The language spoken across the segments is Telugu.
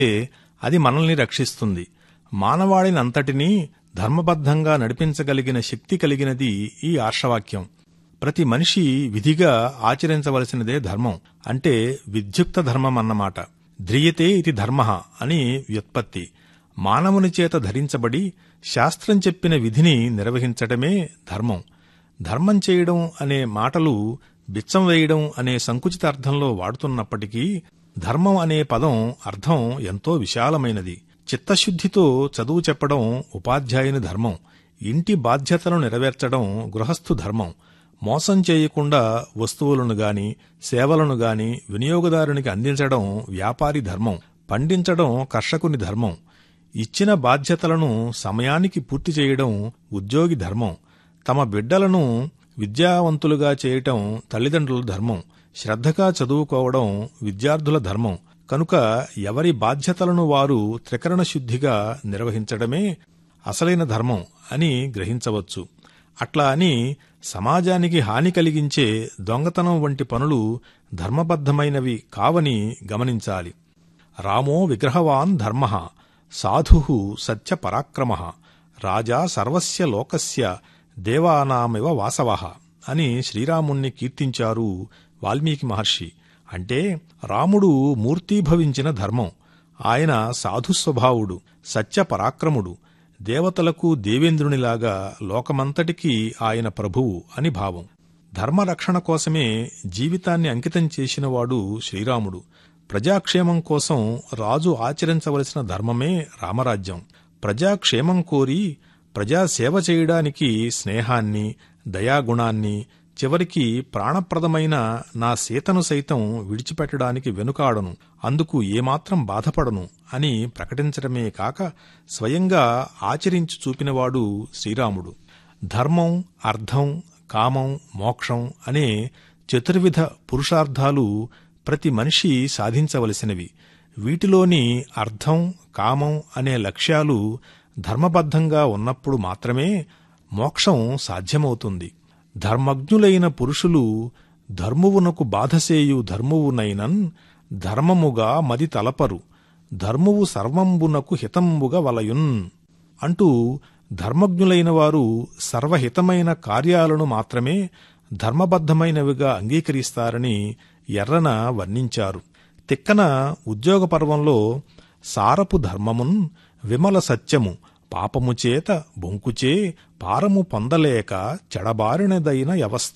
అది మనల్ని రక్షిస్తుంది మానవాళిని అంతటినీ ధర్మబద్ధంగా నడిపించగలిగిన శక్తి కలిగినది ఈ ఆర్షవాక్యం ప్రతి మనిషి విధిగా ఆచరించవలసినదే ధర్మం అంటే విద్యుక్త ధర్మం అన్నమాట ధ్రియతే ఇది ధర్మ అని వ్యుత్పత్తి మానవుని చేత ధరించబడి శాస్త్రం చెప్పిన విధిని నిర్వహించటమే ధర్మం ధర్మం చేయడం అనే మాటలు బిచ్చం వేయడం అనే సంకుచిత అర్థంలో వాడుతున్నప్పటికీ ధర్మం అనే పదం అర్థం ఎంతో విశాలమైనది చిత్తశుద్ధితో చదువు చెప్పడం ఉపాధ్యాయుని ధర్మం ఇంటి బాధ్యతలను నెరవేర్చడం గృహస్థు ధర్మం మోసం చేయకుండా వస్తువులను గాని సేవలను గాని వినియోగదారునికి అందించడం వ్యాపారి ధర్మం పండించడం కర్షకుని ధర్మం ఇచ్చిన బాధ్యతలను సమయానికి పూర్తి చేయడం ఉద్యోగి ధర్మం తమ బిడ్డలను విద్యావంతులుగా చేయటం తల్లిదండ్రుల ధర్మం శ్రద్ధగా చదువుకోవడం విద్యార్థుల ధర్మం కనుక ఎవరి బాధ్యతలను వారు త్రికరణ శుద్ధిగా నిర్వహించడమే అసలైన ధర్మం అని గ్రహించవచ్చు అట్లా అని సమాజానికి హాని కలిగించే దొంగతనం వంటి పనులు ధర్మబద్ధమైనవి కావని గమనించాలి రామో విగ్రహవాన్ ధర్మ సాధు సత్య పరాక్రమ రాజా సర్వస్య లోకస్య దేవానామివ వాసవ అని శ్రీరాముణ్ణి కీర్తించారు వాల్మీకి మహర్షి అంటే రాముడు మూర్తీభవించిన ధర్మం ఆయన సాధుస్వభావుడు సత్య పరాక్రముడు దేవతలకు దేవేంద్రునిలాగా లోకమంతటికీ ఆయన ప్రభువు అని భావం ధర్మరక్షణ కోసమే జీవితాన్ని అంకితం చేసినవాడు శ్రీరాముడు ప్రజాక్షేమం కోసం రాజు ఆచరించవలసిన ధర్మమే రామరాజ్యం ప్రజాక్షేమం కోరి ప్రజాసేవ చేయడానికి స్నేహాన్ని దయాగుణాన్ని చివరికి ప్రాణప్రదమైన నా సీతను సైతం విడిచిపెట్టడానికి వెనుకాడను అందుకు ఏమాత్రం బాధపడను అని ప్రకటించడమే కాక స్వయంగా ఆచరించి చూపినవాడు శ్రీరాముడు ధర్మం అర్థం కామం మోక్షం అనే చతుర్విధ పురుషార్థాలు ప్రతి మనిషి సాధించవలసినవి వీటిలోని అర్థం కామం అనే లక్ష్యాలు ధర్మబద్ధంగా ఉన్నప్పుడు మాత్రమే మోక్షం సాధ్యమవుతుంది ధర్మజ్ఞులైన పురుషులు ధర్మువునకు బాధసేయు ధర్మువునైనన్ ధర్మముగా మది తలపరు ధర్మువు సర్వంబునకు హితంబుగా వలయున్ అంటూ ధర్మజ్ఞులైన వారు సర్వహితమైన కార్యాలను మాత్రమే ధర్మబద్ధమైనవిగా అంగీకరిస్తారని ఎర్రన వర్ణించారు తిక్కన ఉద్యోగ పర్వంలో సారపు ధర్మమున్ విమల సత్యము పాపముచేత బొంకుచే పారము పొందలేక చెడబారినదైన వ్యవస్థ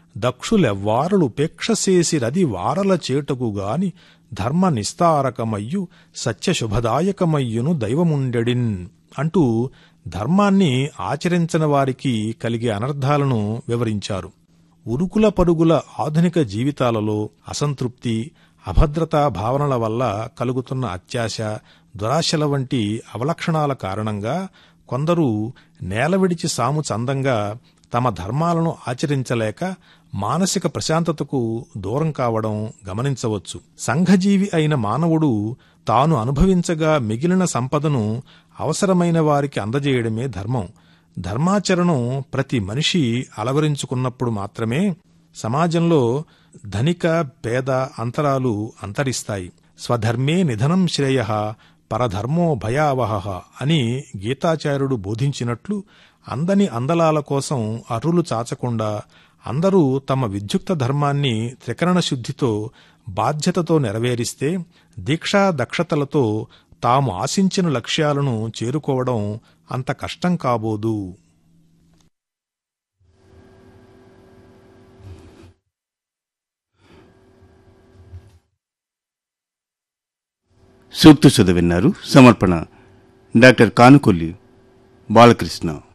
దక్షులెవ్వారలుపేక్షసేసిరది వారల చేటకుగాని ధర్మ నిస్తారకమయ్యు సత్యశుభదాయకమయ్యును దైవముండెడిన్ అంటూ ధర్మాన్ని ఆచరించని వారికి కలిగే అనర్థాలను వివరించారు ఉరుకుల పరుగుల ఆధునిక జీవితాలలో అసంతృప్తి అభద్రతా భావనల వల్ల కలుగుతున్న అత్యాశ దురాశల వంటి అవలక్షణాల కారణంగా కొందరు నేల విడిచి సాము చందంగా తమ ధర్మాలను ఆచరించలేక మానసిక ప్రశాంతతకు దూరం కావడం గమనించవచ్చు సంఘజీవి అయిన మానవుడు తాను అనుభవించగా మిగిలిన సంపదను అవసరమైన వారికి అందజేయడమే ధర్మం ధర్మాచరణం ప్రతి మనిషి అలవరించుకున్నప్పుడు మాత్రమే సమాజంలో ధనిక పేద అంతరాలు అంతరిస్తాయి స్వధర్మే నిధనం శ్రేయ పరధర్మో భయావహ అని గీతాచార్యుడు బోధించినట్లు అందని అందలాల కోసం అర్రులు చాచకుండా అందరూ తమ విద్యుక్త ధర్మాన్ని త్రికరణ శుద్ధితో బాధ్యతతో నెరవేరిస్తే దీక్షా దక్షతలతో తాము ఆశించిన లక్ష్యాలను చేరుకోవడం అంత కష్టం కాబోదు సూక్తి సుధ విన్నారు సమర్పణ డాక్టర్ కానుకొల్లి బాలకృష్ణ